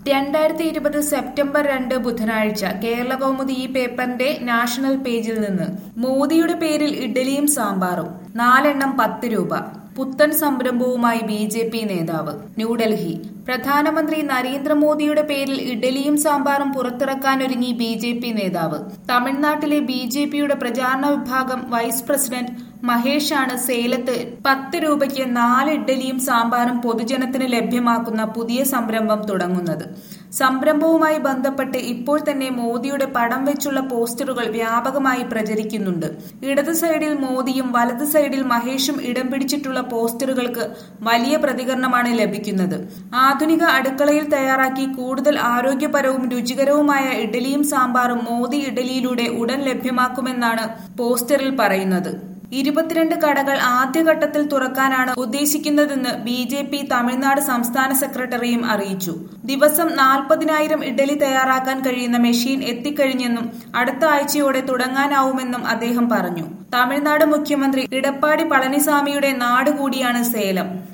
രണ്ടായിരത്തി ഇരുപത് സെപ്റ്റംബർ രണ്ട് ബുധനാഴ്ച കേരള കൗമുദി ഈ പേപ്പറിന്റെ നാഷണൽ പേജിൽ നിന്ന് മോദിയുടെ പേരിൽ ഇഡ്ഡലിയും സാമ്പാറും നാലെണ്ണം പത്ത് രൂപ പുത്തൻ സംരംഭവുമായി ബി ജെ പി നേതാവ് ന്യൂഡൽഹി പ്രധാനമന്ത്രി നരേന്ദ്രമോദിയുടെ പേരിൽ ഇഡലിയും സാമ്പാറും പുറത്തിറക്കാനൊരുങ്ങി ബി ജെ പി നേതാവ് തമിഴ്നാട്ടിലെ ബി ജെ പിയുടെ പ്രചാരണ വിഭാഗം വൈസ് പ്രസിഡന്റ് മഹേഷാണ് സേലത്ത് പത്ത് രൂപയ്ക്ക് നാല് ഇഡ്ഡലിയും സാമ്പാറും പൊതുജനത്തിന് ലഭ്യമാക്കുന്ന പുതിയ സംരംഭം തുടങ്ങുന്നത് സംരംഭവുമായി ബന്ധപ്പെട്ട് ഇപ്പോൾ തന്നെ മോദിയുടെ പടം വെച്ചുള്ള പോസ്റ്ററുകൾ വ്യാപകമായി പ്രചരിക്കുന്നുണ്ട് ഇടത് സൈഡിൽ മോദിയും വലത് സൈഡിൽ മഹേഷും ഇടം പിടിച്ചിട്ടുള്ള പോസ്റ്ററുകൾക്ക് വലിയ പ്രതികരണമാണ് ലഭിക്കുന്നത് ആധുനിക അടുക്കളയിൽ തയ്യാറാക്കി കൂടുതൽ ആരോഗ്യപരവും രുചികരവുമായ ഇഡലിയും സാമ്പാറും മോദി ഇഡലിയിലൂടെ ഉടൻ ലഭ്യമാക്കുമെന്നാണ് പോസ്റ്ററിൽ പറയുന്നത് ഇരുപത്തിരണ്ട് കടകൾ ആദ്യഘട്ടത്തിൽ തുറക്കാനാണ് ഉദ്ദേശിക്കുന്നതെന്ന് ബി ജെ പി തമിഴ്നാട് സംസ്ഥാന സെക്രട്ടറിയും അറിയിച്ചു ദിവസം നാൽപ്പതിനായിരം ഇഡലി തയ്യാറാക്കാൻ കഴിയുന്ന മെഷീൻ എത്തിക്കഴിഞ്ഞെന്നും അടുത്ത ആഴ്ചയോടെ തുടങ്ങാനാവുമെന്നും അദ്ദേഹം പറഞ്ഞു തമിഴ്നാട് മുഖ്യമന്ത്രി ഇടപ്പാടി പളനിസാമിയുടെ നാട് കൂടിയാണ് സേലം